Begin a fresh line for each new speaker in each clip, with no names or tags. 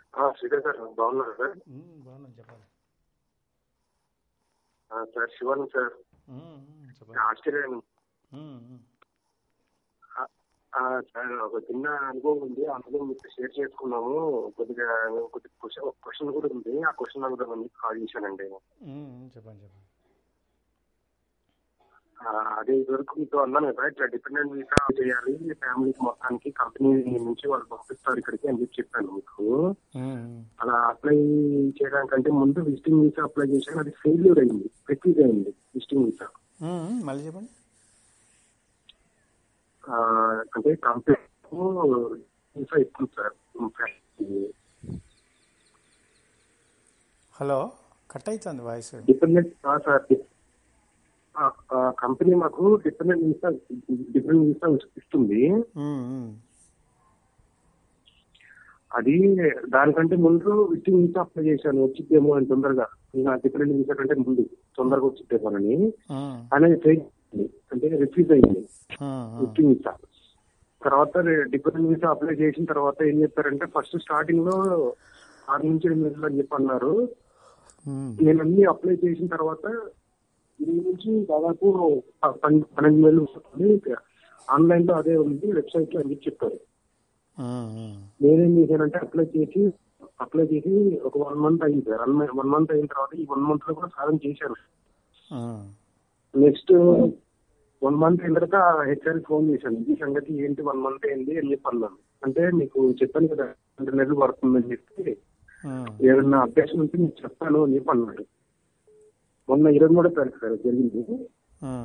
ఆ, శ్రీధర్ సార్ బాగున్నారు సార్
ఉమ్, బాగున్నాను చెప్పాలి
ఆ, సార్ శివన్ సార్
ఉమ్, ఉమ్, చెప్పాలి
ఆస్ట్రేలియా
ఉమ్, ఉమ్,
ఆ, సార్ ఒక చిన్న అనుభవం ఉంది ఆ అనుభవం మీకు షేర్ చేసుకున్నాము కొద్దిగా కొద్దిగా క్వశ్చన్ క్వశ్చన్ కూడా ఉంది ఆ క్వశ్చన్ అడుగుదామని కాల్ చేశానండి
ఉమ్, ఉమ్, చెప్పండి చెప్పండి
ఆ, అదే ఇదివరకు మీతో అన్నాను కదా ఇట్లా డిపెండెంట్ వీసా చేయాలి ఫ్యామిలీకి మొత్తానికి కంపెనీ నుంచి వాళ్ళు పంపిస్తారు ఇక్కడికి అని చెప్పి చెప్పాను మీకు
ఉమ్, ఉమ్,
అలా అప్లై చేయడానికంటే ముందు విజిటింగ్ వీసా అప్లై చేశాను అది ఫెయిల్యూర్ అయింది రిఫ్యూజ్ అయింది విజిటింగ్ వీసా
ఉమ్, ఉమ్, మళ్ళీ చెప్పండి
ఆ, అంటే కంపెనీ వీసా ఇస్తుంది సార్
హలో కట్ అవుతుంది వాయిస్
డిపెండెంట్ సార్ కంపెనీ మాకు డిపెండెంట్ వీసా డిపెండెంట్ వీసా ఇస్తుంది
ఉమ్, ఉమ్,
అది దానికంటే ముందు విజిటింగ్ వీసా అప్లై చేశాను వచ్చిద్దేమో అని తొందరగా ఇంకా డిపెండెంట్ వీసా కంటే ముందు తొందరగా వచ్చిద్దేమో అని
ఉమ్,
అనేది ఫెయిల్ అయింది. అంటే రిఫ్యూజ్ అయింది
ఉమ్, ఉమ్,
విజిటింగ్ వీసా తర్వాత డిపెండెంట్ వీసా అప్లై చేసిన తర్వాత ఏం చెప్పారంటే ఫస్ట్ స్టార్టింగ్ లో ఆరు నుంచి ఎనిమిది నెలలు అని చెప్పి అన్నారు
ఉమ్,
నేను అన్ని అప్లై చేసిన తర్వాత దీని నుంచి దాదాపు ప- పన్- పన్నెండు వేలు వస్తుంది ఆన్లైన్ లో అదే ఉంది వెబ్సైట్ లో అని చెప్పి చెప్పారు
ఉమ్, ఉమ్,
నేనేం చేశానంటే అప్లై చేసి అప్లై చేసి ఒక వన్ మంత్ అయింది సార్ వన్ మంత్ అయిన తర్వాత ఈ వన్ మంత్ లో కూడా సాధన చేశాను
ఉమ్,
నెక్స్ట్ వన్ మంత్ అయిన తర్వాత హెచ్ఆర్ ఫోన్ చేశాను ఈ సంగతి ఏంటి వన్ మంత్ అయింది అని చెప్పి అన్నాను అంటే మీకు చెప్పాను కదా రెండు నెలలు పడుతుందని చెప్పి
ఉమ్,
ఏదన్నా అప్డేషన్ ఉంటే మీకు చెప్తాను అని చెప్పి అన్నాడు మొన్న ఇరవై మూడో తారీఖు సార్ జరిగింది
ఉమ్,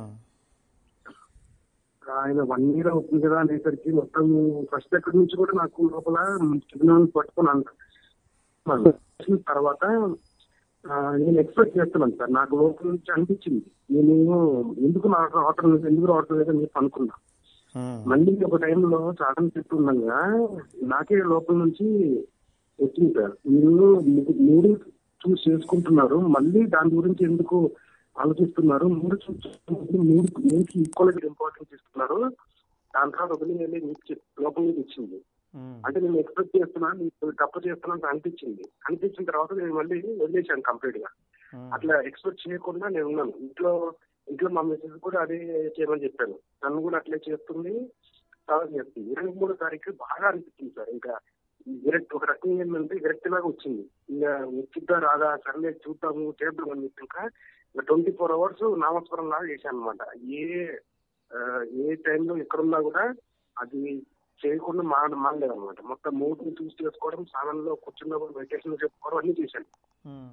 ఆయన వన్ ఇయర్ అవుతుంది కదా అనేసరికి మొత్తం ఫస్ట్ ఎక్కడి నుంచి కూడా నాకు లోపల ట్రిబ్యునల్ పట్టుకొని అంటాను తర్వాత ఆ, నేను ఎక్స్పెక్ట్ చేస్తున్నాను సార్ నాకు లోపల నుంచి అనిపించింది నేను ఎందుకు నాకు రావటం లేదు ఎందుకు రావటం లేదు అని చెప్పి అనుకున్నా
ఉమ్,
మళ్ళీ ఒక టైంలో సాధన చెప్తుండగా నాకే లోపల నుంచి వచ్చింది సార్ మీరు మీకు- మీరు చూస్ చేసుకుంటున్నారు మళ్ళీ దాని గురించి ఎందుకు ఆలోచిస్తున్నారు మీరు చూస్ చేసుకుంటే మీరు మీకు ఈక్వల్ గా ఇంపార్టెన్స్ ఇస్తున్నారు దాని తర్వాత వదిలి వెళ్ళి మీకు చెప్- లోపల నుంచి వచ్చింది
ఉమ్,
అంటే నేను ఎక్స్పెక్ట్ చేస్తున్నాను మీకు తప్పు చేస్తున్నాను అనిపించింది అనిపించిన తర్వాత నేను మళ్ళీ వదిలేశాను కంప్లీట్ గా
ఉమ్,
అట్లా ఎక్స్పెక్ట్ చేయకుండా నేను ఉన్నాను ఇంట్లో ఇంట్లో మా మెసేజ్ కూడా అదే చేయమని చెప్పాను నన్ను కూడా అట్లే చేస్తుంది చాలా చేస్తుంది ఇరవై మూడో తారీఖు బాగా అనిపించింది సార్ ఇంకా విరక్తి ఒక రకంగా ఏంటంటే విరక్తి లాగా వచ్చింది ఇంకా వచ్చిద్దా రాదా సర్లే చూద్దాము చేద్దాం అని చెప్పి ఇంకా ట్వంటీ ఫోర్ అవర్స్ నామస్మరం లాగా చేశాను అనమాట ఏ ఆ, ఏ టైంలో ఎక్కడున్నా కూడా అది చేయకుండా మాన మానలేదు అనమాట మొత్తం మూడు చూస్ చేసుకోవడం స్నానంలో కూర్చున్నప్పుడు మెడిటేషన్ చెప్పుకోవడం అన్ని చేశాను
ఉమ్,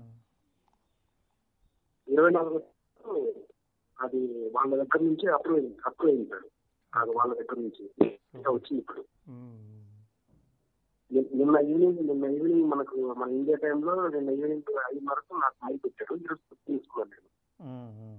ఇరవై నాలుగు అది వాళ్ళ దగ్గర నుంచి అప్రూవ్ అయింది అప్రూవ్ అయింది సార్ అది వాళ్ళ దగ్గర నుంచి ఇంకా వచ్చింది ఇప్పుడు
ఉమ్,
ని- నిన్న ఈవినింగ్ నిన్న ఈవినింగ్ మనకు మన ఇండియా టైంలో నిన్న ఈవినింగ్ ఐదు వరకు నాకు మైక్ పెట్టారు ఈరోజు తీసుకున్నాను నేను
ఉమ్, ఉమ్,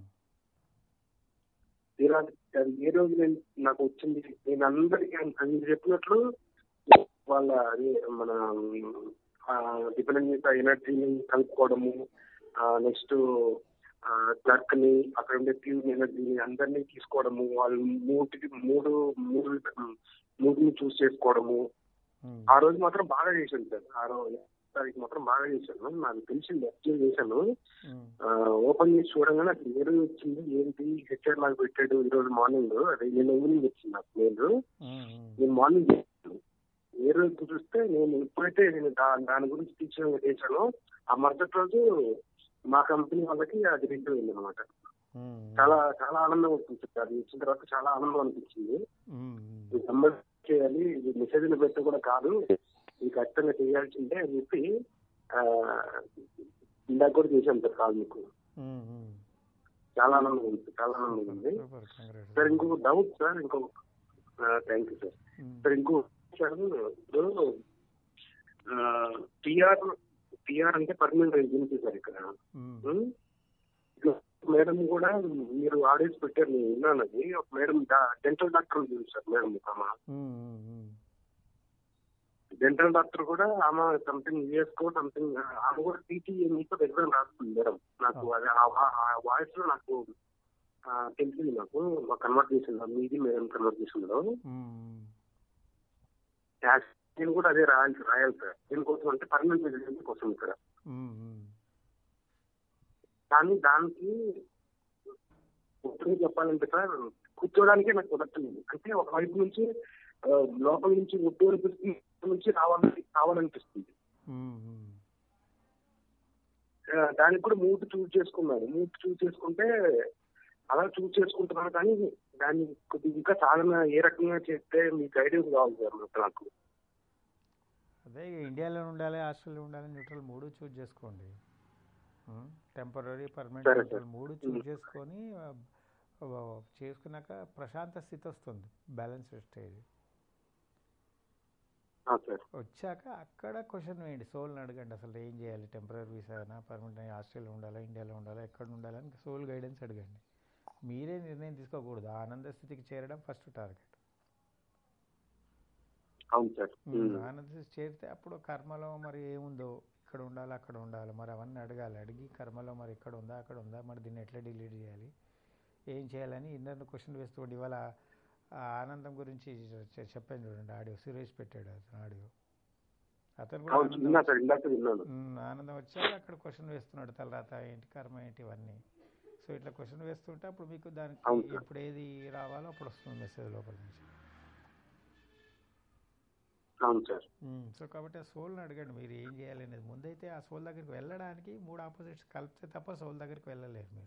తీరా అది ఏ రోజు నేను నాకు వచ్చింది నేను అందరికీ మీరు చెప్పినట్లు వాళ్ళ అది మన డిపెండెంట్ ఎనర్జీని కలుపుకోవడము నెక్స్ట్ క్లర్క్ ని అక్కడ ఉండే ప్యూర్ ఎనర్జీని అందరినీ తీసుకోవడము వాళ్ళు మూటికి మూడు మూడు మూడుని చూస్ చేసుకోవడము
ఉమ్,
ఆ రోజు మాత్రం బాగా చేశాను సార్ ఆ రోజు తారీఖు మాత్రం బాగా చేశాను నాకు తెలిసింది అబ్జర్వ్ చేశాను
ఉమ్,
ఓపెన్ చేసి చూడంగానే అసలు ఏ రోజు వచ్చింది ఏంటి హెచ్ఆర్ నాకు పెట్టాడు ఈ రోజు మార్నింగ్ అది నేను ఈవినింగ్ వచ్చింది నాకు మెయిల్
ఉమ్, ఉమ్,
నేను మార్నింగ్ చేశాను ఏ రోజు చూస్తే నేను ఎప్పుడైతే నేను దా- దాని గురించి టీచింగ్ చేశానో ఆ మరుసటి రోజు మా కంపెనీ వాళ్ళకి అది రివ్యూ అయింది అనమాట
ఉమ్,
చాలా చాలా ఆనందం అనిపించింది అది ఇచ్చిన తర్వాత చాలా ఆనందం అనిపించింది
ఉమ్,
ఇది సంబంధం చేయాలి ఇది మెసేజ్ పెట్ట కూడా కాదు ఇది ఖచ్చితంగా చేయాల్సిందే అని చెప్పి ఆ, ఇందాక కూడా చేశాను సార్ కాల్ మీకు
ఉమ్, ఉమ్.
చాలా ఆనందం ఉంది చాలా ఆనందం ఉంది
సూపర్ కంగ్రాట్స్
సార్ ఇంకొక డౌట్ సార్ ఇంకో థ్యాంక్ యూ సార్
ఉమ్,
సార్ ఇంకో సార్ ఇప్పుడు పిఆర్ పిఆర్ అంటే పర్మనెంట్ రెసిడెన్సీ సార్ ఇక్కడ
ఉమ్,
ఉం? ఇట్లా మేడం కూడా మీరు ఆడియన్స్ పెట్టారు నేను విన్నాను అది ఒక మేడం డెంటల్ డాక్టర్ ఉంది సార్ మేడం ఆమె
ఉమ్, ఉమ్, ఉమ్.
డెంటల్ డాక్టర్ కూడా ఆమె సంథింగ్ యూఎస్కో సంథింగ్ ఆమె కూడా టీటీఏ మీతో ఎగ్జామ్ రాస్తుంది మేడం నాకు అది ఆ వాయిస్ లో నాకు ఆ, తెలిసింది నాకు కన్వర్ట్ చేసింది మీది మేడం కన్వర్ట్ చేసిందో
ఉమ్,
యాక్ట్ నేను కూడా అదే రాయాలి రాయాలి సార్ దీనికోసం అంటే పర్మనెంట్ రెసిడెన్సీ కోసం సార్
ఉమ్, ఉమ్.
కానీ దానికి ఉత్తరం చెప్పాలంటే సార్ కూర్చోడానికే నాకు కుదరట్లేదు అంటే ఒక వైపు నుంచి ఆ, లోపల నుంచి ఒట్టు అనిపిస్తుంది లోపల నుంచి రావాలని రావాలనిపిస్తుంది
ఉమ్, ఉమ్.
ఆ, దానికి కూడా మూడు చూస్ చేసుకున్నాను మూడు చూస్ చేసుకుంటే అలా చూస్ చేసుకుంటున్నాను కానీ దాన్ని కొద్దిగా ఇంకా సాధన ఏ రకంగా చేస్తే మీ గైడెన్స్ కావాలి సార్ నాకు నాకు
అదే ఇక ఇండియాలో ఉండాలి ఆస్ట్రేలియా ఉండాలి న్యూట్రల్ మూడు చూజ్ చేసుకోండి టెంపరీ పర్మనెంట్
సరే,
న్యూట్రల్
సార్.
మూడు చూజ్ చేసుకొని ఆ, ఆ, చేసుకున్నాక ప్రశాంత స్థితి వస్తుంది బ్యాలెన్స్ స్టేజ్
ఆ, సార్
వచ్చాక అక్కడ క్వశ్చన్ వేయండి సోల్ని అడగండి అసలు ఏం చేయాలి టెంపరీ వీసానా పర్మనెంట్ ఆస్ట్రేలియా ఉండాలా ఇండియాలో ఉండాలా ఎక్కడ ఉండాలని సోల్ గైడెన్స్ అడగండి మీరే నిర్ణయం తీసుకోకూడదు ఆనంద స్థితికి చేరడం ఫస్ట్ టార్గెట్
అవును సార్ ఉమ్.
ఆనంద స్థితి చేరితే అప్పుడు కర్మలో మరి ఏముందో ఇక్కడ ఉండాలి అక్కడ ఉండాలి మరి అవన్నీ అడగాలి అడిగి కర్మలో మరి ఇక్కడ ఉందా అక్కడ ఉందా మరి దీన్ని ఎట్లా డిలీట్ చేయాలి ఏం చేయాలని ఇన్నర్ క్వశ్చన్ వేస్తుండే ఇవాళ ఆ ఆనందం గురించి చె- చెప్పాను చూడండి ఆడియో సురేష్ పెట్టాడు అతను ఆడియో అతను కూడా
అవును
ఆనందం
విన్నా సార్ ఇందాక విన్నాను
ఉమ్, ఆనందం వచ్చాక అక్కడ క్వశ్చన్ వేస్తున్నాడు తర్వాత ఏంటి కర్మ ఏంటి ఇవన్నీ సో ఇట్లా క్వశ్చన్ వేస్తుంటే అప్పుడు మీకు దానికి
అవును సార్.
ఎప్పుడు ఏది రావాలో అప్పుడు వస్తుంది మెసేజ్ లోపల నుంచి
అవును సార్
ఉమ్, సో కాబట్టి ఆ సోల్ని అడగండి మీరు ఏం చేయాలి అనేది ముందైతే ఆ సోల్ దగ్గరికి వెళ్ళడానికి మూడు ఆపోజిట్స్ కలిపితే తప్ప సోల్ దగ్గరికి వెళ్ళలేరు మీరు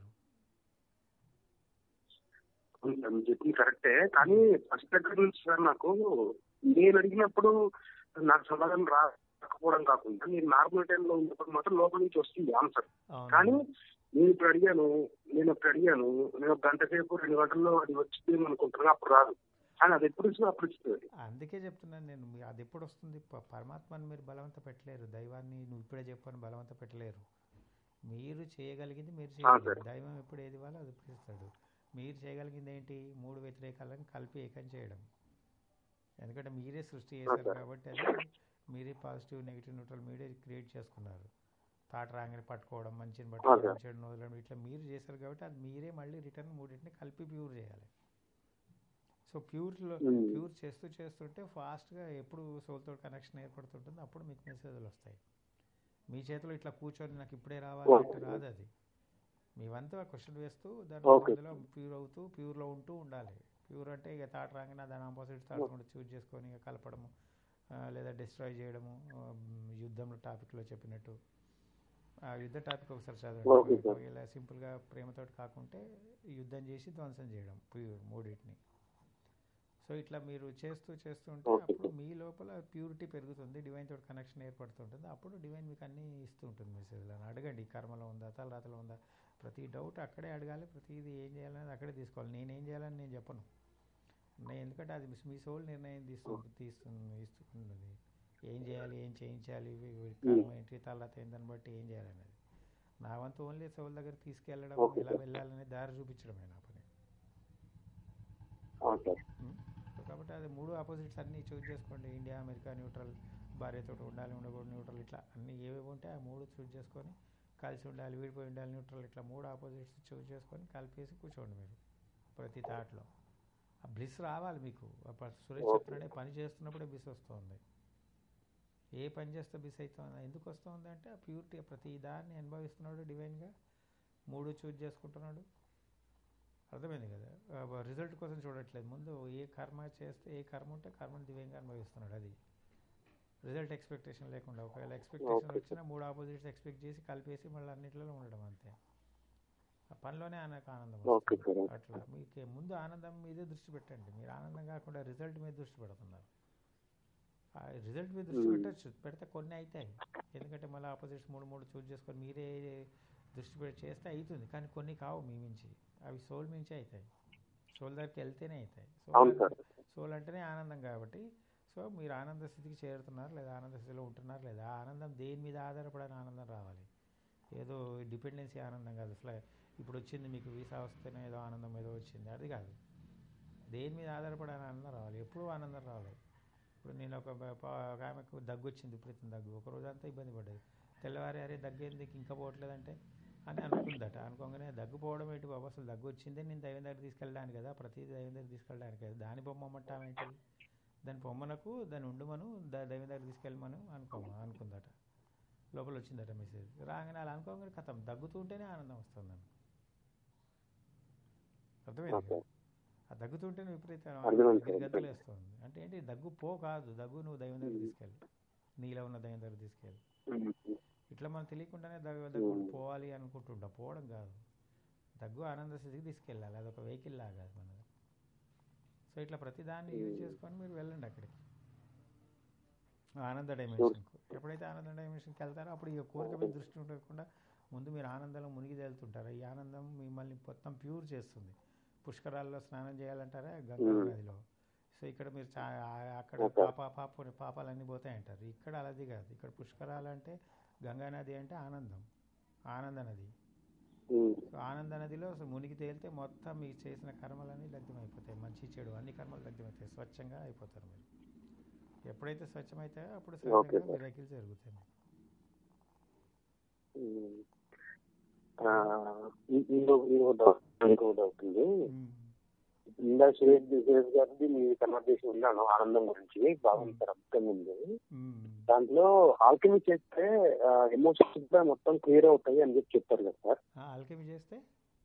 అవును సార్ మీరు చెప్పింది కరెక్టే కానీ ఫస్ట్ దగ్గర నుంచి సార్ నాకు నేను అడిగినప్పుడు నాకు సమాధానం రాకపోవడం కాకుండా నేను నార్మల్ టైంలో ఉన్నప్పుడు మాత్రం లోపల నుంచి వస్తుంది ఆన్సర్
అవును.
కానీ నేను ఇప్పుడు అడిగాను నేను ఇప్పుడు అడిగాను నేను ఒక గంట సేపు రెండు గంటల్లో అది వచ్చింది అనుకుంటున్నా అప్పుడు రాదు కానీ అది ఎప్పుడు వచ్చినా అప్పుడు ఇస్తుంది
అందుకే చెప్తున్నాను నేను మీ అది ఎప్పుడు వస్తుంది ప- పరమాత్మని మీరు బలవంత పెట్టలేరు దైవాన్ని నువ్వు ఇప్పుడే చెప్పని బలవంత పెట్టలేరు మీరు చేయగలిగింది మీరు చేయాలి
సరే.
దైవం ఎప్పుడు ఏది ఇవ్వాలో అది ఇప్పుడు ఇస్తాడు మీరు చేయగలిగింది ఏంటి మూడు వ్యతిరేకాలను కలిపి ఏకం చేయడం ఎందుకంటే మీరే సృష్టి చేశారు
సరే.
కాబట్టి అది మీరే పాజిటివ్ నెగిటివ్ న్యూట్రల్ మీరే క్రియేట్ చేసుకున్నారు తాట రాగానే పట్టుకోవడం మంచిని పట్టుకోవడం
సరే.
చెడును వదలడం ఇట్లా మీరు చేశారు కాబట్టి అది మీరే మళ్ళీ రిటర్న్ మూడింటిని కలిపి ప్యూర్ చేయాలి సో ప్యూర్లో
Hmm.
ప్యూర్ చేస్తూ చేస్తుంటే ఫాస్ట్గా ఎప్పుడు సోల్తో కనెక్షన్ ఏర్పడుతుంటుందో అప్పుడు మీకు మెసేజ్లు వస్తాయి మీ చేతిలో ఇట్లా కూర్చొని నాకు ఇప్పుడే రావాలి అంటే
Okay.
రాదు అది మీ వంతు ఆ క్వశ్చన్ వేస్తూ దాని
Okay.
అందులో ప్యూర్ అవుతూ ప్యూర్లో ఉంటూ ఉండాలి ప్యూర్ అంటే ఇక తాట రాగానే దాని ఆపోజిట్ థాట్ కూడా చూజ్ చేసుకొని ఇక కలపడము ఆ, లేదా డిస్ట్రాయ్ చేయడము ఆ, మ్, యుద్ధంలో టాపిక్లో చెప్పినట్టు ఆ యుద్ధ టాపిక్ ఒకసారి
Okay,
చదవండి
sir.
ఇలా సింపుల్గా ప్రేమతో కాకుంటే యుద్ధం చేసి ధ్వంసం చేయడం ప్యూర్ మూడింటిని సో ఇట్లా మీరు చేస్తూ చేస్తుంటే
Okay,
అప్పుడు మీ లోపల ప్యూరిటీ పెరుగుతుంది డివైన్ తోటి కనెక్షన్ ఏర్పడుతుంటుంది అప్పుడు డివైన్ మీకు అన్నీ ఇస్తూ ఉంటుంది మెసేజ్లు అని అడగండి ఈ కర్మలో ఉందా తలరాతలో ఉందా ప్రతి డౌట్ అక్కడే అడగాలి ప్రతిదీ ఏం చేయాలనేది అక్కడే తీసుకోవాలి నేనేం చేయాలని నేను చెప్పను నేను ఎందుకంటే అది మీ సోల్ నిర్ణయం తీస్తుంది తీస్తుంది ఇస్తున్నది ఏం చేయాలి ఏం చేయించాలి ఇవి- ఇవి కర్మ ఏంటి తర్వాత ఏందని బట్టి ఏం చేయాలనేది నా వంతు ఓన్లీ సోల్ దగ్గర తీసుకెళ్ళడం
Okay,
ఎలా
sir.
వెళ్ళాలనే దారి చూపించడమే నా పని
అవును సార్
ఉమ్. సో కాబట్టి అది మూడు ఆపోజిట్స్ అన్నీ చూస్ చేసుకోండి ఇండియా అమెరికా న్యూట్రల్ భార్యతో ఉండాలి ఉండకూడదు న్యూట్రల్ ఇట్లా అన్నీ ఏవేవి ఉంటే ఆ మూడు చూస్ చేసుకొని కలిసి ఉండాలి విడిపోయి ఉండాలి న్యూట్రల్ ఇట్లా మూడు ఆపోజిట్స్ చూస్ చేసుకొని కలిపేసి కూర్చోండి మీరు ప్రతి థాట్లో ఆ బ్లిస్ రావాలి మీకు అప్పుడు సురేష్
Okay.
చెప్తున్నాడే పని చేస్తున్నప్పుడే బిస్ వస్తుంది ఏ పని చేస్తే బిస్ అవుతుంది ఎందుకు వస్తుంది అంటే ఆ ప్యూరిటీ ప్రతి దాన్ని అనుభవిస్తున్నాడు డివైన్గా మూడు చూజ్ చేసుకుంటున్నాడు అర్థమైంది కదా రిజల్ట్ కోసం చూడట్లేదు ముందు ఏ కర్మ చేస్తే ఏ కర్మ ఉంటే కర్మను దివ్యంగా అనుభవిస్తున్నాడు అది రిజల్ట్ ఎక్స్పెక్టేషన్ లేకుండా ఒకవేళ ఎక్స్పెక్టేషన్
Okay.
వచ్చినా మూడు ఆపోజిట్స్ ఎక్స్పెక్ట్ చేసి కలిపేసి మళ్ళీ అన్నింటిలో ఉండడం అంతే ఆ పనిలోనే ఆయనకు ఆనందం
Okay,
వస్తుంది.
sir.
అట్లా మీకు ముందు ఆనందం మీదే దృష్టి పెట్టండి మీరు ఆనందం కాకుండా రిజల్ట్ మీద దృష్టి పెడుతున్నారు ఆ రిజల్ట్ మీద దృష్టి
Hmm.
పెట్టచ్చు పెడితే కొన్ని అవుతాయి ఎందుకంటే మళ్ళీ ఆపోజిట్స్ మూడు మూడు చూస్ చేసుకొని మీరే దృష్టి పెట్టి చేస్తే అవుతుంది కానీ కొన్ని కావు మీ మించి అవి సోల్ మించి అవుతాయి సోల్ దగ్గరికి వెళ్తేనే అవుతాయి
అవును
సోల్
సార్
సోల్ అంటేనే ఆనందం కాబట్టి సో మీరు ఆనంద స్థితికి చేరుతున్నారు లేదా ఆనంద స్థితిలో ఉంటున్నారు లేదా ఆ ఆనందం దేని మీద ఆధారపడిన ఆనందం రావాలి ఏదో డిపెండెన్సీ ఆనందం కాదు ఫ్లై ఇప్పుడు వచ్చింది మీకు వీసా వస్తేనే ఏదో ఆనందం ఏదో వచ్చింది అది కాదు దేని మీద ఆధారపడిన ఆనందం రావాలి ఎప్పుడూ ఆనందం రావాలి ఇప్పుడు నేను ఒక బ- ప- ఒక ఆమెకు దగ్గు వచ్చింది విపరీతం దగ్గు ఒక రోజంతా ఇబ్బంది పడ్డది తెల్లవారి అరే దగ్గు ఎందుకు ఇంకా పోవట్లేదంటే అని అనుకుందట అనుకోగానే దగ్గు పోవడం ఏంటి బాబు అసలు దగ్గు వచ్చిందే నేను దైవం దగ్గర తీసుకెళ్ళడానికి కదా ప్రతి దైవం దగ్గర తీసుకెళ్ళడానికి కదా దాని బొమ్మ ఏంటి దాని పొమ్మనకు దాని ఉండుమను దా దైవం దగ్గర తీసుకెళ్ళమను అనుకో అనుకుందట లోపల వచ్చిందట మెసేజ్ రాగానే అలా అనుకోగానే కథం దగ్గుతూ ఉంటేనే ఆనందం వస్తుందని అర్థమైంది
ఓకే
ఆ దగ్గుతుంటేనే విపరీత
అర్థమైంది సార్,
గద్దలు వేస్తుంది అంటే ఏంటి దగ్గు పో కాదు దగ్గు నువ్వు దైవం దగ్గర తీసుకెళ్ళి నీలో ఉన్న దైవం దగ్గర తీసుకెళ్ళి
ఉమ్.
ఇట్లా మనం తెలియకుండానే దగ్గు దగ్గు పోవాలి అనుకుంటుంటాం పోవడం కాదు దగ్గు ఆనంద స్థితికి తీసుకెళ్ళాలి అదొక వెహికల్ లాగా అది మనది సో ఇట్లా ప్రతిదాన్ని యూజ్ చేసుకొని మీరు వెళ్ళండి అక్కడికి ఆనంద డైమెన్షన్కు ఎప్పుడైతే ఆనంద డైమెన్షన్కి వెళ్తారో అప్పుడు ఈ కోరిక మీద దృష్టి ఉండకుండా ముందు మీరు ఆనందంలో మునిగి తేలుతుంటారు ఈ ఆనందం మిమ్మల్ని మొత్తం ప్యూర్ చేస్తుంది పుష్కరాల్లో స్నానం చేయాలంటారా గంగా
మ్మ్.
నదిలో సో ఇక్కడ మీరు చా ఆ- అక్కడ
ఓకే.
పాప పాప పాపాలన్నీ పోతాయంటారు ఇక్కడ అలాది కాదు ఇక్కడ పుష్కరాలు అంటే గంగా నది అంటే ఆనందం ఆనంద నది
ఉమ్.
సో ఆనంద నదిలో సో మునిగి తేలితే మొత్తం మీకు చేసిన కర్మలన్నీ దగ్ధమైపోతాయి మంచి చెడు అన్ని కర్మలు దగ్ధమవుతాయి స్వచ్ఛంగా అయిపోతారు మీరు ఎప్పుడైతే స్వచ్ఛమవుతాయో అప్పుడు
ఓకే
సహజంగా
సార్.
మిరాకిల్స్ జరుగుతాయి మీకు.
ఉమ్. ఆ, ఇ- ఇంకో ఇంకో డౌట్ ఇంకో డౌట్ ఉంది
మ్మ్.
ఇందా సురేష్ సురేష్ గారిది మీ కన్వర్జేషన్ విన్నాను ఆనందం గురించి బాగుంది సార్ అద్భుతంగా ఉంది
మ్మ్.
దాంట్లో ఆల్కమీ చేస్తే ఎమోషన్స్ కూడా మొత్తం క్లియర్ అవుతాయి అని చెప్పి చెప్తారు కదా సార్
ఆ, ఆల్కెమీ చేస్తే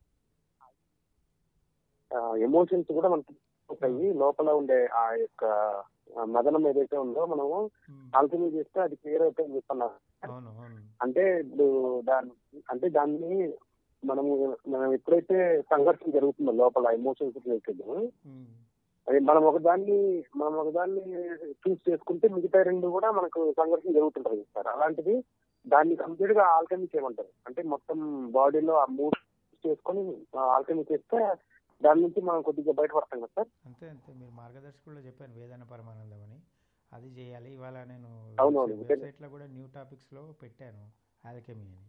ఎమోషన్స్ కూడా మనకి అవుతాయి లోపల ఉండే ఆ యొక్క ఆ మదనం ఏదైతే ఉందో మనము
మ్మ్.
ఆల్కమీ చేస్తే అది క్లియర్ అవుతాయి అని చెప్తున్నారు
అవును అవును
అంటే ఇప్పుడు దాని అంటే దాన్ని మనము మనం ఎప్పుడైతే సంఘర్షణ జరుగుతుందో లోపల ఎమోషన్స్ రిలేటెడ్
మ్మ్.
అది మనం ఒకదాన్ని మనం ఒకదాన్ని చూస్ చేసుకుంటే మిగతా రెండు కూడా మనకు సంఘర్షణ జరుగుతుంటది సార్ అలాంటిది దాన్ని కంప్లీట్ గా ఆల్కమీ చేయమంటారు అంటే మొత్తం బాడీలో ఆ మూడు చేసుకొని ఆల్కమీ చేస్తే దాని నుంచి మనం కొద్దిగా బయటపడతాం కదా సార్
అంతే అంతే మీరు మార్గదర్శకుల్లో చెప్పాను వేదన పరమానందం అని అది చేయాలి ఇవాళ నేను
అవునవును.
వెబ్సైట్లో కూడా న్యూ టాపిక్స్లో పెట్టాను ఆల్కెమీ అని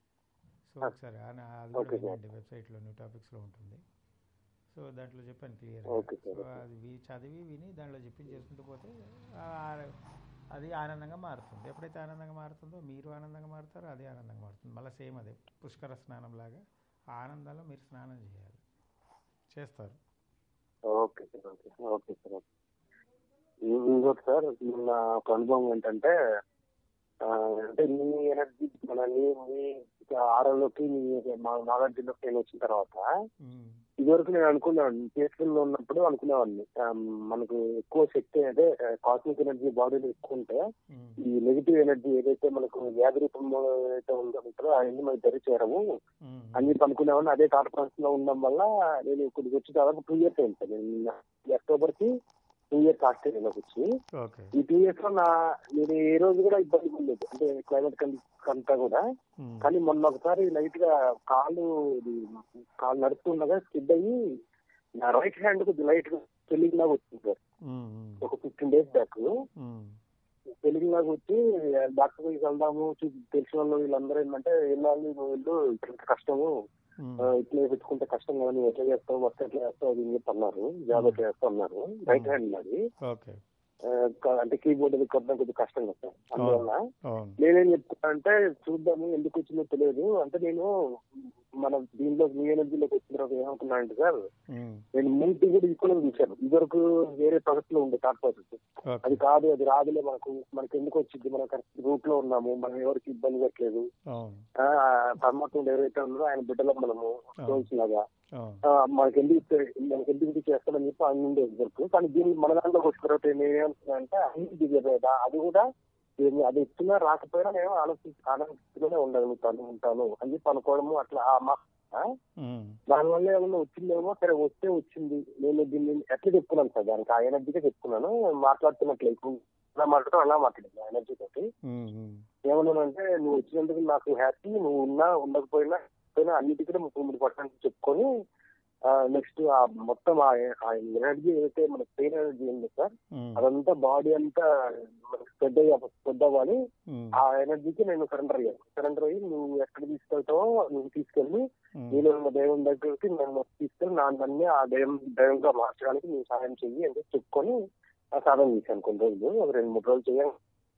సో
ఆ.
ఒకసారి ఆ- ఆ- అది కూడా
ఓకే సార్.
వినండి వెబ్సైట్లో న్యూ టాపిక్స్లో ఉంటుంది సో దాంట్లో చెప్పాను clear
okay sir,
so
okay.
అది వి- చదివి విని దాంట్లో చెప్పింది చేసుకుంటూ పోతే ఆ- ఆ- అది ఆనందంగా మారుతుంది ఎప్పుడైతే ఆనందంగా మారుతుందో మీరు ఆనందంగా మారుతారో అది ఆనందంగా మారుతుంది మళ్ళీ సేమ్ అదే పుష్కర స్నానం లాగా ఆ ఆనందంలో మీరు స్నానం చేయాలి చేస్తారు
okay sir okay okay sir okay ఇం- ఇంకోటి సార్ మొన్న ఒక అనుభవం ఏంటంటే ఆ, అంటే మీ ఎనర్జీ మన నీ మీ ఆరోలోకి మీ నాలెడ్జ్లోకి నేను వచ్చిన తర్వాత
మ్మ్.
ఇదివరకు నేను అనుకున్నాను పీస్ఫుల్ ఉన్నప్పుడు అనుకునేవాడిని ఆ, మనకు ఎక్కువ శక్తి అదే కాస్మిక్ ఎనర్జీ బాడీలో ఎక్కువ ఉంటే
మ్మ్.
ఈ నెగిటివ్ ఎనర్జీ ఏదైతే మనకు వ్యాధి రూపంలో ఏదైతే ఉందో ఉంటుందో అవన్నీ మనకి దరి చేరవు
మ్మ్.
అని చెప్పి అనుకునేవాడిని అదే థాట్ ప్రాసెస్ లో ఉండడం వల్ల నేను కొద్దిగా వచ్చి దాదాపు టూ ఇయర్స్ అయింది సార్ నేను ఈ అక్టోబర్ కి టూ ఇయర్స్ ఆస్ట్రేలియాలోకి వచ్చి
ఓకే
ఈ టూ ఇయర్స్ లో నా నేను ఏ రోజు కూడా ఇబ్బంది పడలేదు అంటే క్లైమేట్ కండిషన్ అంతా కూడా
మ్మ్.
కానీ మొన్న ఒకసారి లైట్ గా కాలు ఇది కాలు నడుస్తుండగా స్కిడ్ అయ్యి నా రైట్ హ్యాండ్ కు లైట్ గా స్వెల్లింగ్ లాగా వచ్చింది సార్
మ్మ్. మ్మ్.
ఒక ఫిఫ్టీన్ డేస్ బ్యాక్
మ్మ్.
స్వెల్లింగ్ లాగా వచ్చి డాక్టర్ దగ్గరికి వెళ్దాము చూ- తెలిసిన వాళ్ళు వీళ్ళందరూ ఏంటంటే వెళ్ళాలి నువ్వు వెళ్ళు ఇక్కడ ఇంత కష్టము
మ్మ్.
ఆ, ఇట్లా పెట్టుకుంటే కష్టం కదా నువ్వు ఎట్లా చేస్తావు వర్క్ ఎట్లా చేస్తావు అది అని చెప్పి అన్నారు జాబ్ ఎట్లా చేస్తావు అన్నారు రైట్ హ్యాండ్ నాది
ఓకే
ఆ, క- అంటే కీబోర్డ్ అది కొట్టడం కొద్దిగా కష్టం కదా సార్ అందువల్ల
అవును
నేనేం చెప్తున్నా అంటే చూద్దాము ఎందుకు వచ్చిందో తెలియదు అంటే నేను మన దీనిలో మీ ఎనర్జీలోకి వచ్చిన తర్వాత ఏమనుకున్నా అంటే సార్
మ్మ్.
నేను ముందు కూడా ఈక్వల్ చూశాను ఇదివరకు వేరే ప్రాసెస్ లో ఉండే థాట్ ప్రాసెస్
ఓకే
అది కాదు అది రాదులే మనకు మనకి ఎందుకు వచ్చింది మనం కరెక్ట్ రూట్ లో ఉన్నాము మనం ఎవరికి ఇబ్బంది పెట్టలేదు
అవును
ఆ, పరమాత్ముడు ఎవరైతే ఉన్నారో ఆయన బిడ్డలో మనము లాగా
అవును
ఆ, మనకి ఎందుకు ఇచ్చే- మనకి ఎందుకు ఇది చేస్తామని చెప్పి ఆయన ఉండే వరకు కానీ దీన్ని మన దాంట్లో వచ్చిన తర్వాత నేనేమనుకున్నా అంటే అన్ని దిగేదా అది కూడా ఏమి అది ఇస్తున్నా రాకపోయినా నేను ఆలోచి ఆనందిస్తూనే ఉండగలుగుతాను ఉంటాను అని చెప్పి అనుకోవడము అట్లా ఆ మా ఆ,
మ్మ్.
దానివల్ల ఏమన్నా వచ్చిందేమో సరే వస్తే వచ్చింది నేను దీన్ని ఎట్లా చెప్పుకున్నాను సార్ దానికి ఆ ఎనర్జీగా చెప్పుకున్నాను మాట్లాడుతున్నట్లు ఇప్పుడు ఇలా మాట్లాడటం అలా మాట్లాడింది ఆ ఎనర్జీ తోటి
మ్మ్. మ్మ్.
ఏమన్నానంటే నువ్వు వచ్చినందుకు నాకు హ్యాపీ నువ్వు ఉన్నా ఉండకపోయినా పోయినా అన్నిటికీ నువ్వు తొమ్మిది పర్సెంట్ చెప్పుకొని నెక్స్ట్ ఆ మొత్తం ఆ ఎనర్జీ ఏదైతే మన పెయిన్ ఎనర్జీ ఉంది సార్
మ్మ్.
అదంతా బాడీ అంతా మనకి స్ప్రెడ్ అయ్యి స్ప్రెడ్ అవ్వాలి
మ్మ్.
ఆ ఎనర్జీకి నేను సరెండర్ అయ్యాను సరెండర్ అయ్యి నువ్వు ఎక్కడ తీసుకెళ్తావో నువ్వు తీసుకెళ్ళి
మ్మ్.
నేను ఉన్న దైవం దగ్గరికి నన్ను తీసుకెళ్ళి నా నన్ను ఆ దైవం దైవంగా మార్చడానికి నువ్వు సహాయం చెయ్యి అని చెప్పి చెప్పుకొని ఆ సాధన చేశాను కొన్ని రోజులు ఒక రెండు మూడు రోజులు చేయాలి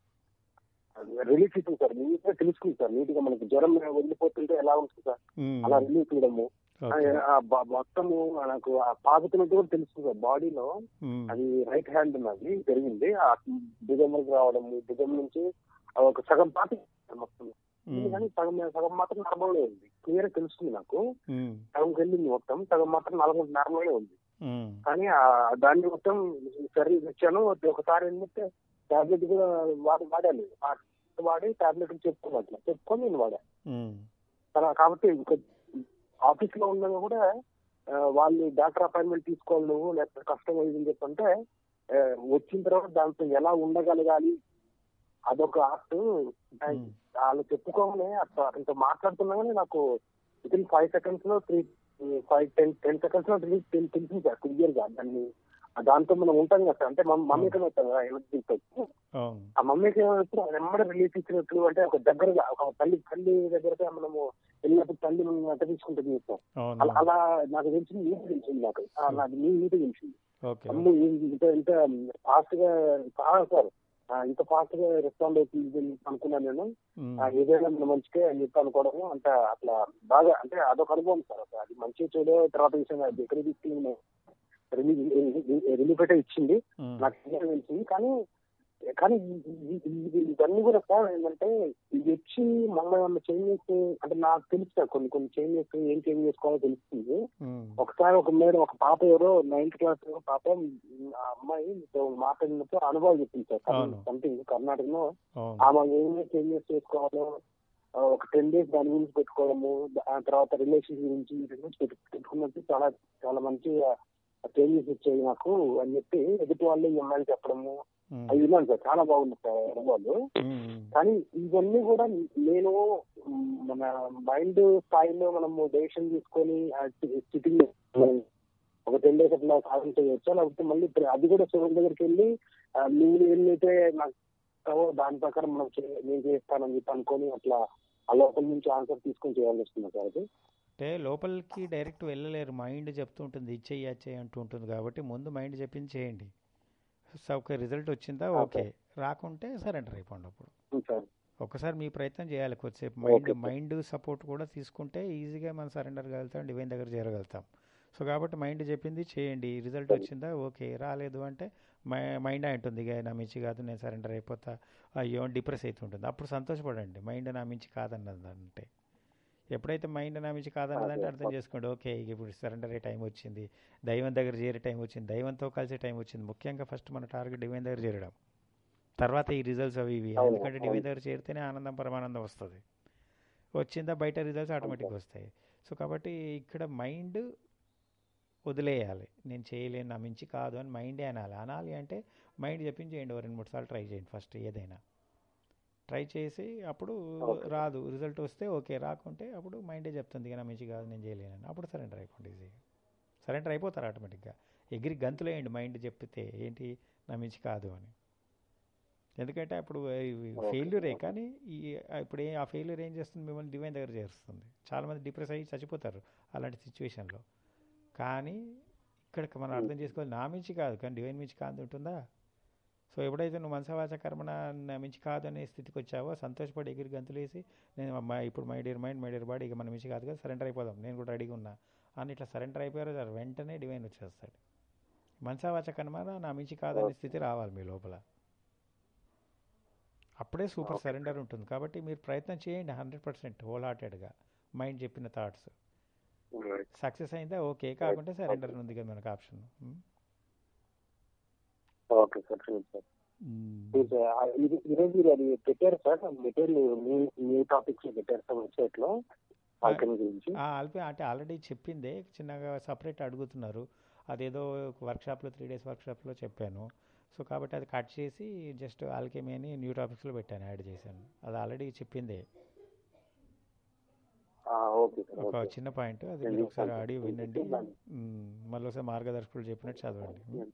రిలీఫ్ ఇస్తుంది సార్ నీట్ గా తెలుసుకుంది సార్ నీట్ గా మనకి జ్వరం వదిలిపోతుంటే ఎలా ఉంటుంది సార్
మ్మ్.
అలా రిలీఫ్ ఇవ్వడము
ఓకే
ఆ బ- మొత్తము నాకు ఆ పాకుతున్నట్టు కూడా తెలుస్తుంది సార్ బాడీలో
ఉమ్,
అది రైట్ హ్యాండ్ ఉన్నది పెరిగింది ఆ భుజంలోకి రావడం భుజం నుంచి ఆ ఒక సగం పాతి మొత్తం
ఉమ్,
కానీ సగం సగం మాత్రం నార్మల్ గా ఉంది క్లియర్ తెలుస్తుంది నాకు
ఉమ్,
సగంకి వెళ్ళింది మొత్తం సగం మాత్రం నార్మల్ నార్మల్ గా ఉంది
ఉమ్,
కానీ ఆ దాన్ని మొత్తం సరి ఇచ్చాను ఒకసారి ఏంటంటే టాబ్లెట్ కూడా వాడి వాడాలి ఆ వాడి టాబ్లెట్ చెప్పుకోవాలి అట్లా చెప్పుకొని నేను వాడా
ఉమ్,
అలా కాబట్టి ఆఫీస్ లో ఉన్నా కూడా ఆ, వాళ్ళు డాక్టర్ అపాయింట్మెంట్ తీసుకోవాలి నువ్వు లేకపోతే కష్టం అయిందని చెప్పంటే ఆ, వచ్చిన తర్వాత దాంతో ఎలా ఉండగలగాలి అదొక ఆర్ట్
ఉమ్.
వాళ్ళు చెప్పుకోగానే అట్లా ఇంత మాట్లాడుతున్నాగానే నాకు విత్ ఇన్ ఫైవ్ సెకండ్స్ లో three five ten ten seconds లో రిలీజ్ తెలిసింది సార్ క్లియర్ గా దాన్ని ఆ దాంతో మనం ఉంటాం కదా సార్ అంటే మమ్- మమ్మీకి ఏమవుతాం కదా ఎనర్జీ
అవును
ఆ మమ్మీకి ఏమైతే వెంబడి రిలీఫ్ ఇచ్చినట్లు అంటే ఒక దగ్గరగా ఒక తల్లి తల్లి దగ్గరగా మనము వెళ్ళినప్పుడు తల్లి మనం ఎంత తీసుకుంటుంది చెప్తాం
అవును
అలా అలా నాకు తెలిసింది నీట్ తెలిసింది నాకు ఆ, నాకు నీ నీట్ తెలిసింది
ఓకే
అమ్ము ఇ- ఇంత ఇంత ఫాస్ట్ గా చాలా సార్ ఆ, ఇంత ఫాస్ట్ గా రెస్పాండ్ అవుతుంది అనుకున్నాను నేను
ఉమ్,
ఆ, ఏదైనా మన మంచిగా అని చెప్పి అనుకోవడము అంటే అట్లా బాగా అంటే అదొక అనుభవం సార్ అసలు అది మంచి చెడు తర్వాత విషయం అది ఎక్కడ తీసుకుని రిలీఫ్ అయితే ఇచ్చింది
ఉమ్,
నాకు క్లియర్ తెలిసింది కానీ కానీ ఈ- ఈ- ఈ- ఈ- ఇవన్నీ కూడా సార్ ఏంటంటే ఇది వచ్చి మొన్న ఏమన్నా చేంజెస్ అంటే నాకు తెలుసు సార్ కొన్ని కొన్ని చేంజెస్ ఏం చేంజ్ చేసుకోవాలో తెలుస్తుంది
ఉమ్,
ఒకసారి ఒక మేడం ఒక పాప ఎవరో నైన్త్ క్లాస్ పాప ఆ అమ్మాయి మీతో మాట్లాడినప్పుడు అనుభవం చెప్పింది సార్
అవును.
సంథింగ్ కర్ణాటకలో
అవును
ఆమె ఏమేమి చేంజెస్ చేసుకోవాలో ఆ, ఒక టెన్ డేస్ దాని గురించి పెట్టుకోవడము ఆ తర్వాత రిలేషన్ గురించి వీటి గురించి పెట్టు- పెట్టుకున్నట్టు చాలా చాలా మంచి చేంజెస్ వచ్చాయి నాకు అని చెప్పి ఎదుటి వాళ్ళు ఈ అమ్మాయిలు చెప్పడము
ఉమ్,
అవి విన్నాను సార్ చాలా బాగుంది సార్ అనుభవాలు
ఉమ్,
కానీ ఇవన్నీ కూడా నేను మ్, మన మైండ్ స్థాయిలో మనము డెసిషన్ తీసుకొని సిట్టింగ్ ఒక టెన్ డేస్ అట్లా సాధన చేయొచ్చా లేకపోతే మళ్ళీ ఇప్పుడు అది కూడా శివుని దగ్గరికి వెళ్ళి ఆ, నువ్వు ఏమైతే నాకు ఇస్తావో దాని ప్రకారం మనం చే- నేను చేస్తానని చెప్పి అనుకొని అట్లా ఆ లోపల నుంచి ఆన్సర్ తీసుకొని చేయాల్సి వస్తుంది సార్ అది
అంటే లోపలికి డైరెక్ట్ వెళ్ళలేరు మైండ్ చెప్తుంటుంది ఇచ్చేయి అచ్చేయి అంటూ ఉంటుంది కాబట్టి ముందు మైండ్ చెప్పింది చేయండి సో ఒక రిజల్ట్ వచ్చిందా ఓకే రాకుంటే సరెండర్ అయిపోండి అప్పుడు
అవును సార్
ఒకసారి మీ ప్రయత్నం చేయాలి కొద్దిసేపు mind
Okay, sir.
Mind support కూడా తీసుకుంటే ఈజీగా మనం సరెండర్ కలుగుతాం డివైన్ దగ్గర చేరగలుగుతాం సో కాబట్టి మైండ్ చెప్పింది చేయండి రిజల్ట్
సరే.
వచ్చిందా ఓకే రాలేదు అంటే మై మైండ్ అంటుంది ఇక నా మించి కాదు నేను సరెండర్ అయిపోతా అయ్యో డిప్రెస్ అవుతుంటుంది అప్పుడు సంతోషపడండి మైండ్ నా మించి కాదన్నది అంటే ఎప్పుడైతే మైండ్ నా మించి కాదన్నదంటే
అదే,
అర్థం
ఓకే.
చేసుకోండి ఓకే ఇక ఇప్పుడు సరెండర్ అయ్యే టైం వచ్చింది దైవం దగ్గర చేరే టైం వచ్చింది దైవంతో కలిసే టైం వచ్చింది ముఖ్యంగా ఫస్ట్ మన టార్గెట్ డివైన్ దగ్గర చేరడం తర్వాత ఈ రిజల్ట్స్ అవి ఇవి
అవును,
ఎందుకంటే డివైన్
అవును.
దగ్గర చేరితేనే ఆనందం పరమానందం వస్తుంది వచ్చిందా బయట రిజల్ట్స్ ఆటోమేటిక్గా వస్తాయి సో కాబట్టి ఇక్కడ మైండ్ వదిలేయాలి నేను చేయలేను నా మించి కాదు అని మైండే అనాలి అనాలి అంటే మైండ్ చెప్పించి చేయండి ఓ రెండు మూడు సార్లు ట్రై చేయండి ఫస్ట్ ఏదైనా ట్రై చేసి అప్పుడు
Okay.
రాదు రిజల్ట్ వస్తే ఓకే రాకుంటే అప్పుడు మైండే చెప్తుంది ఇక నా మించి కాదు నేను చేయలేనని అప్పుడు సరెండర్ అయిపోండి ఈజీగా సరెండర్ అయిపోతారు ఆటోమేటిక్గా ఎగిరి గంతులేయండి మైండ్ చెప్తే ఏంటి నా మించి కాదు అని ఎందుకంటే అప్పుడు
Okay.
ఫెయిల్యూరే కానీ ఈ ఇప్పుడు ఏ- ఆ ఫెయిల్యూర్ ఏం చేస్తుంది మిమ్మల్ని డివైన్ దగ్గర చేరుస్తుంది చాలామంది డిప్రెస్ అయ్యి చచ్చిపోతారు అలాంటి సిచ్యువేషన్లో కానీ ఇక్కడ మనం అర్థం చేసుకోవాలి నా మించి కాదు కానీ డివైన్ మించి కాదు ఉంటుందా సో ఎప్పుడైతే నువ్వు మనసవాచ కర్మణ నా మించి కాదు అనే స్థితికి వచ్చావో సంతోషపడి ఎగిరి గంతులేసి నేను మా ఇప్పుడు my dear mind my dear body ఇక మన మించి కాదు కదా సరెండర్ అయిపోదాం నేను కూడా రెడీగా ఉన్నా అని ఇట్లా సరెండర్ అయిపోయారో సార్ వెంటనే డివైన్ వచ్చేస్తాడు మనసవాచ కర్మణ నా మించి కాదనే స్థితి రావాలి మీ లోపల అప్పుడే సూపర్
Okay.
సరెండర్ ఉంటుంది కాబట్టి మీరు ప్రయత్నం చేయండి హండ్రెడ్ పర్సెంట్ హోల్ హార్టెడ్గా మైండ్ చెప్పిన థాట్స్ సక్సెస్ అయిందా ఓకే కాకుంటే సరెండర్ ఉంది కదా మనకు option
okay sir sure sir sure sir ఆ, ఇది ఈరోజు మీరు అది పెట్టారు సార్ మెటీరియల్ మీ మీ టాపిక్స్ పెట్టారు సార్ వెబ్సైట్ లో ఆల్కమీ గురించి
అల్పి అంటే ఆల్రెడీ చెప్పిందే చిన్నగా సపరేట్ అడుగుతున్నారు అదేదో వర్క్షాప్లో త్రీ డేస్ వర్క్షాప్లో చెప్పాను సో కాబట్టి అది కట్ చేసి జస్ట్ ఆల్కెమీ అని న్యూ టాపిక్స్లో పెట్టాను యాడ్ చేశాను అది ఆల్రెడీ చెప్పిందే
ఆ, ఓకే సార్
ఒక
ఓకే
చిన్న పాయింట్ అది
నేను
మీరు ఒకసారి
చూస్తాను.
ఆడి వినండి
చూస్తాను.
మ్, మళ్ళీ ఒకసారి మార్గదర్శకులు చెప్పినట్టు చదవండి మ్.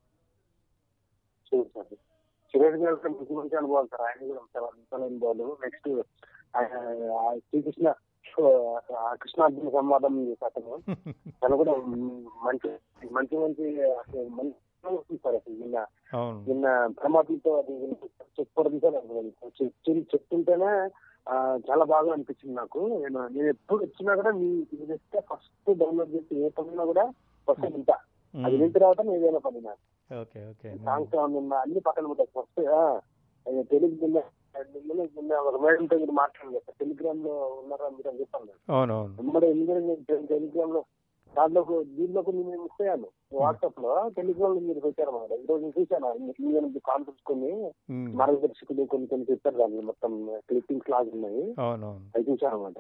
షూర్ సార్ సురేష్ గారు కూడా మంచి మంచి అనుభవాలు సార్ ఆయన కూడా చాలా చాలా అనుభవాలు నెక్స్ట్ శ్రీకృష్ణ ఆ కృష్ణార్జున సంవాదం అతను తను కూడా మంచి మంచి మంచి అసలు మంచి వస్తుంది సార్ అసలు నిన్న
అవును
నిన్న ప్రమాదంతో అది చెప్పుకోవడం సార్ అది చెప్- చెప్తుంటేనే ఆ, చాలా బాగా అనిపించింది నాకు నేను నేను ఎప్పుడు వచ్చినా కూడా మీ ఇది తెస్తే ఫస్ట్ డౌన్లోడ్ చేసి ఏ పనినా కూడా ఫస్ట్ వింటా అది విన్న తర్వాత నేను ఏదైనా పని నాకు
ఓకే ఓకే
సాంగ్స్ ఏమన్నా అన్ని పక్కన ఉంటాయి ఫస్ట్ తెలుగు నిన్న నిన్న నిన్న ఒక మేడంతో మీరు మాట్లాడలేదు టెలిగ్రామ్ లో ఉన్నారా మీరు అని చెప్పాను నేను.
అవునవును
వెంబడే ఎందుకంటే నేను టె- టెలిగ్రామ్ లో దాంట్లో దీంట్లో కొన్ని నేను మిస్ అయ్యాను వాట్సాప్ లో టెలిగ్రామ్ లో మీరు పెట్టారు అన్నమాట ఈ రోజు నేను చూశాను ఇండియా నుంచి కాన్ఫరెన్స్ కొన్ని
ఉమ్.
మార్గదర్శకులు కొన్ని కొన్ని చెప్పారు దాంట్లో మొత్తం క్లిప్పింగ్స్ లాగా ఉన్నాయి
అవునవును
అవి చూశాను అనమాట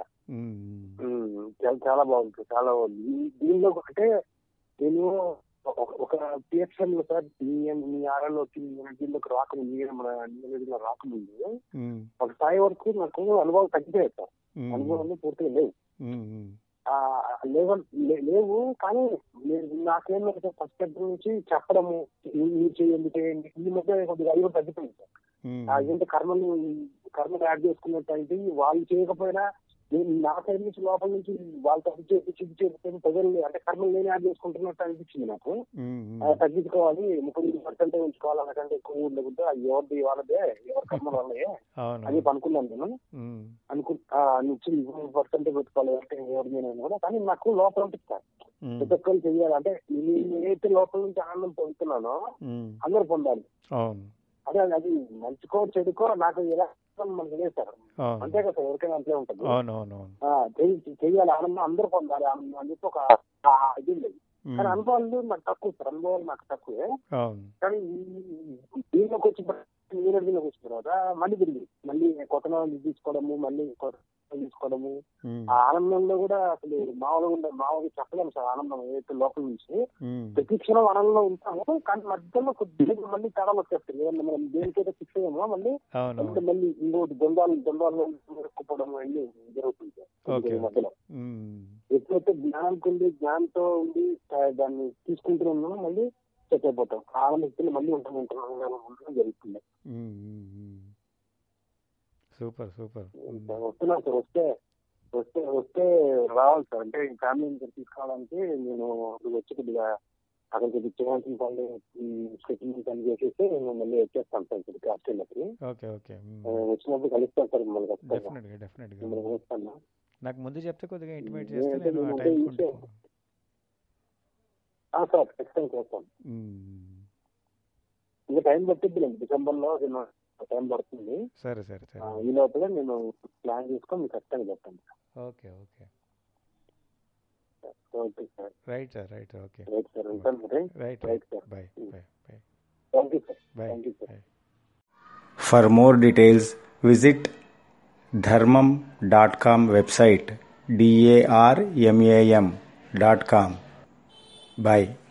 ఉమ్.
చాలా చాలా బాగుంటుంది చాలా బాగుంది ఈ- దీనిలో అంటే నేను ఒక- ఒక పిఎస్ఎం లో సార్ మీ- మీ ఆరలోకి దీనిలోకి రాకముందు మీరు మన నియోజకవర్గంలో రాకముందు
ఉమ్.
ఒక స్థాయి వరకు నాకు అనుభవం తగ్గిపోయాయి సార్
ఉమ్.
అనుభవాలు పూర్తిగా లేవు
ఉమ్. ఉమ్.
ఆ లేవల్ లే- లేవు కానీ నేను- నాకేంటంటే ఫస్ట్ దగ్గర నుంచి చెప్పడము ఈ- మీరు చేయండి చేయండి ఈ మధ్య కొద్దిగా అయ్యో తగ్గిపోయింది సార్
ఉమ్.
ఆ ఏంటంటే కర్మలు కర్మలు యాడ్ చేసుకున్నట్టు వాళ్ళు చేయకపోయినా నేను నా సైడ్ నుంచి లోపల నుంచి వాళ్ళతో అది చేసి ఇది చేసి ప్రజలు అంటే కర్మలు నేను యాడ్ చేసుకుంటున్నట్టు అనిపించింది నాకు
ఉమ్. ఉమ్.
ఆ, తగ్గించుకోవాలి ముప్పై పర్సెంట్ ఉంచుకోవాలి అనకంటే ఎక్కువ ఉండకూడదు అది ఎవరిది వాళ్ళదే ఎవరి కర్మల వాళ్ళే అని
అవును
అనుకున్నాను నేను
ఉమ్.
అనుకు నుంచి ఇరవై పర్సెంట్ పెట్టుకోవాలి అంటే ఎవరిది నేను కూడా కానీ నాకు లోపల ఉంటుంది
ఉమ్.
ప్రతి ఒక్కరు చెయ్యాలి అంటే నేను ఏదైతే లోపల నుంచి ఆనందం పొందుతున్నానో
ఉమ్.
అందరూ పొందాలి
అవును
అదే అది మంచికో చెడుకో నాకు ఎలా మనకు లేదు సార్
అవును
అంతే కదా సార్ ఎవరికైనా అంతే ఉంటుంది
అవునవునవును
ఆ, చెయ్యి- చెయ్యాలి ఆనందం అందరూ పొందాలి ఆనందం అని చెప్పి ఒక ఆ, ఇది లేదు కానీ అనుభవాలు నాకు తక్కువ సార్ అనుభవాలు నాకు తక్కువే
అవును
కానీ ఈ- దీనిలోకి వచ్చి మీరు దీనిలోకి వచ్చిన తర్వాత మళ్ళీ తిరిగి మళ్ళీ కొత్త నాలుగు తీసుకోవడము మళ్ళీ కొత్త నాలుగు తీసుకోవడము
ఉమ్.
ఆ ఆనందంలో కూడా అసలు మామూలుగా ఉండే మామూలుగా చెప్పలేము సార్ ఆనందం ఏదైతే లోపల నుంచి
ఉమ్.
ప్రతి క్షణం ఆనందంలో ఉంటాము కానీ మధ్యలో కొద్దిగా మళ్ళీ తేడాలు వచ్చేస్తాయి ఏదన్నా మనం దేనికైతే ఫిక్స్ అయ్యామో మళ్ళీ
అవును
అంటే మళ్ళీ ఇంకోటి ద్వంద్వాలు ద్వంద్వాలు ఇరుక్కుపోవడం అన్ని జరుగుతుంది సార్.
ఓకే.
ఈ మధ్యలో
ఉమ్.
ఎప్పుడైతే జ్ఞానంతో ఉండి జ్ఞానంతో ఉండి ఆ, దాన్ని తీసుకుంటూ ఉన్నామో మళ్ళీ సెట్ అయిపోతాం ఆనందిస్తున్న మళ్ళీ ఉంటాం ఉంటాం ఉండడం జరుగుతుంది
ఉమ్. ఉమ్. ఉమ్. సూపర్ సూపర్ ఉమ్.
వస్తున్నాను సార్ వస్తే వస్తే వస్తే రావాలి సార్ అంటే ఈ ఫ్యామిలీని తీసుకురావడానికి నేను ఇప్పుడు వచ్చి కొద్దిగా అక్కడ కొద్దిగా చేయాల్సిన పనులు సెటిల్మెంట్ అని చేసేసి నేను మళ్ళీ వచ్చేస్తాను సార్ ఇక్కడికి ఆస్ట్రేలియాకి
ఓకే ఓకే ఉమ్.
ఆ, వచ్చినప్పుడు కలుస్తాను సార్ మిమ్మల్ని ఖచ్చితంగా
డెఫినెట్గా డెఫినెట్గా
మిమ్మల్ని కలుస్తాను
నాకు ముందు చెప్తే కొద్దిగా ఇంటిమేట్
నేను
చేస్తే నేను ఆ
అంటే
టైం
ఈ విషయం- ఆ, సార్ ఖచ్చితంగా చేస్తాను ఇంకా టైం పట్టిద్దిలేండి డిసెంబర్ లో నేను టైం పడుతుంది
సరే సరే సరే
ఆ, ఈ లోపల నేను ప్లాన్ చేసుకొని మీకు ఖచ్చితంగా చెప్తాను
okay okay
okay sir
right sir right okay
right sir ఉంటాను మరి
right
right
right
sir
bye bye bye
thank you sir
bye
thank you sir
bye
For more details, visit dharmam.com website d a r m a m dot com. Bye.